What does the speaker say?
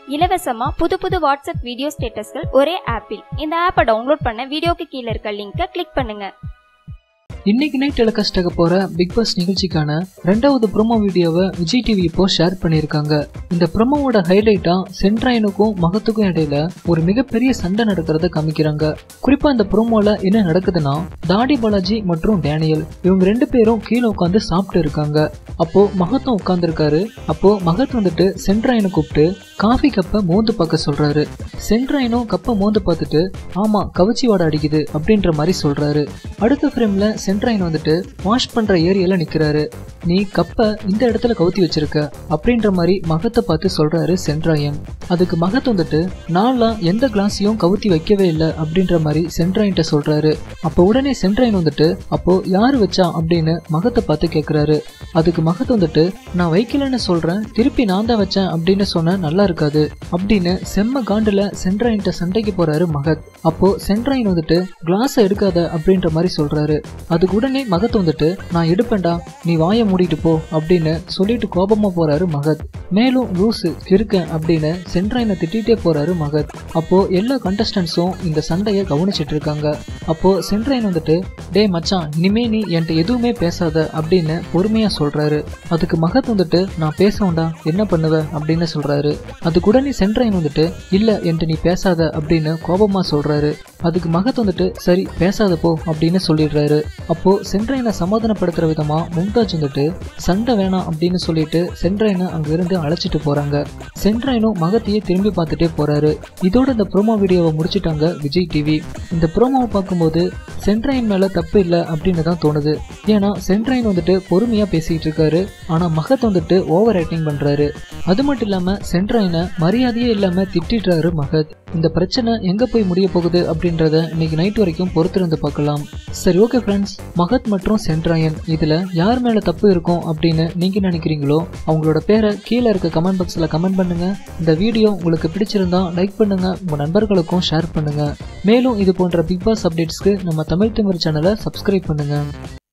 இலவசமா புது புது வாட்ஸ்அப் வீடியோ ஸ்டேட்டஸ்கள் ஒரே ஆப்பில் இந்த ஆப்பை டவுன்லோட் பண்ண வீடியோக்கு கீழே இருக்க லிங்கை கிளிக் பண்ணுங்க இன்னைக்கு நைட் டெலிகாஸ்ட் ஆக போற பிக் பாஸ் நிகழ்ச்சிக்கான ரெண்டாவது ப்ரோமோ வீடியோவை விஜய் டிவி இப்போ ஷேர் பண்ணியிருக்காங்க இந்த ப்ரோமோவோட ஹைலைட்டா சென்ட்ராயனுக்கும் மகத்துக்கும் இடையில ஒரு மிகப்பெரிய சண்டை நடக்கிறத காமிக்கிறாங்க குறிப்பா இந்த ப்ரோமோல என்ன நடக்குதுன்னா தாடி பாலாஜி மற்றும் டேனியல் இவங்க ரெண்டு பேரும் கீழே உட்காந்து சாப்பிட்டு இருக்காங்க அப்போ மகத்தும் உட்காந்துருக்காரு அப்போ மகத் வந்துட்டு சென்ட்ராயனை கூப்பிட்டு காஃபி கப்பை மோந்து பார்க்க சொல்றாரு சென்ட்ராயனும் கப்பை மோந்து பார்த்துட்டு ஆமா கவச்சி வாடை அடிக்குது அப்படின்ற மாதிரி சொல்றாரு அடுத்த ஃப்ரேம்ல சென்ட்ராயன் வந்துட்டு வாஷ் பண்ற ஏரியால நிக்கிறாரு நீ கப்பை இந்த இடத்துல கவுத்தி வச்சிருக்க அப்படின்ற மாதிரி மகத்தை பார்த்து சொல்றாரு சென்ட்ராயன் அதுக்கு மகத் வந்துட்டு நான்லாம் எந்த கிளாஸையும் கவுத்தி வைக்கவே இல்லை அப்படின்ற மாதிரி சென்ட்ராயன்ட்ட சொல்றாரு அப்போ உடனே சென்ட்ராயன் வந்துட்டு அப்போ யாரு வச்சா அப்படின்னு மகத்தை பார்த்து கேக்குறாரு அதுக்கு மகத் வந்துட்டு நான் வைக்கலன்னு சொல்றேன் திருப்பி நான் தான் வச்சேன் அப்படின்னு சொன்ன நல்லா இருக்காது அப்படின்னு செம்ம காண்டுல சென்ட்ராயின்ட்ட சண்டைக்கு போறாரு மகத் அப்போ சென்ட்ராயின் வந்துட்டு கிளாஸ் எடுக்காத அப்படின்ற மாதிரி சொல்றாரு அதுக்கு உடனே மகத் வந்துட்டு நான் எடுப்பேன்டா நீ வாயை மூடிட்டு போ அப்படின்னு சொல்லிட்டு கோபமா போறாரு மகத் மேலும் லூசு கிறுக்கன் அப்படின்னு சென்ட்ராயினை திட்டிகிட்டே போறாரு மகத் அப்போ எல்லா கண்டஸ்டன்ஸும் இந்த சண்டையை கவனிச்சிட்டு இருக்காங்க அப்போ சென்ட்ராயின் வந்துட்டு டேய் மச்சான் இனிமே நீ என்கிட்ட எதுவுமே பேசாத அப்படின்னு பொறுமையா சொல்றாரு அதுக்கு மகத் வந்துட்டு நான் பேசவுண்டா என்ன பண்ணுவ அப்படின்னு சொல்றாரு அதுக்கு உடனே சென்ட்ராயின் வந்துட்டு இல்ல என்கிட்ட நீ பேசாத அப்படின்னு கோபமா சொல்றாரு அதுக்கு மகத் வந்துட்டு சரி பேசாத போ அப்படின்னு சொல்லிடுறாரு அப்போ சென்ட்ரைனை சமாதானப்படுத்துற விதமா மும்தாஜ் வந்துட்டு சண்டை வேணாம் அப்படின்னு சொல்லிட்டு சென்ட்ரைனை அங்க இருந்து அழைச்சிட்டு போறாங்க சென்ட்ரைனும் மகத்தையே திரும்பி பார்த்துட்டே போறாரு இதோட இந்த ப்ரோமோ வீடியோவை முடிச்சிட்டாங்க விஜய் டிவி இந்த ப்ரோமோவை பார்க்கும்போது சென்ட்ரைன் மேல தப்பு இல்லை அப்படின்னு தான் தோணுது ஏன்னா சென்ட்ரைன் வந்துட்டு பொறுமையா பேசிட்டு இருக்காரு ஆனா மகத் வந்துட்டு ஓவர் ஆக்டிங் பண்றாரு அது மட்டும் இல்லாம சென்ட்ரைனை மரியாதையே இல்லாம திட்டிடுறாரு மகத் இந்த பிரச்சனை எங்க போய் முடிய போகுது அப்படின்றத இன்னைக்கு நைட் வரைக்கும் பொறுத்திருந்து பார்க்கலாம் சரி ஓகே ஃப்ரெண்ட்ஸ் மகத் மற்றும் சென்ட்ராயன் இதுல யார் மேல தப்பு இருக்கும் அப்படின்னு நீங்க நினைக்கிறீங்களோ அவங்களோட பேரை கீழே இருக்க கமெண்ட் பாக்ஸ்ல கமெண்ட் பண்ணுங்க இந்த வீடியோ உங்களுக்கு பிடிச்சிருந்தா லைக் பண்ணுங்க உங்க நண்பர்களுக்கும் ஷேர் பண்ணுங்க மேலும் இது போன்ற பிக் பாஸ் அப்டேட்ஸ்க்கு நம்ம தமிழ் திமிர் சேனலை சப்ஸ்கிரைப் பண்ணுங்க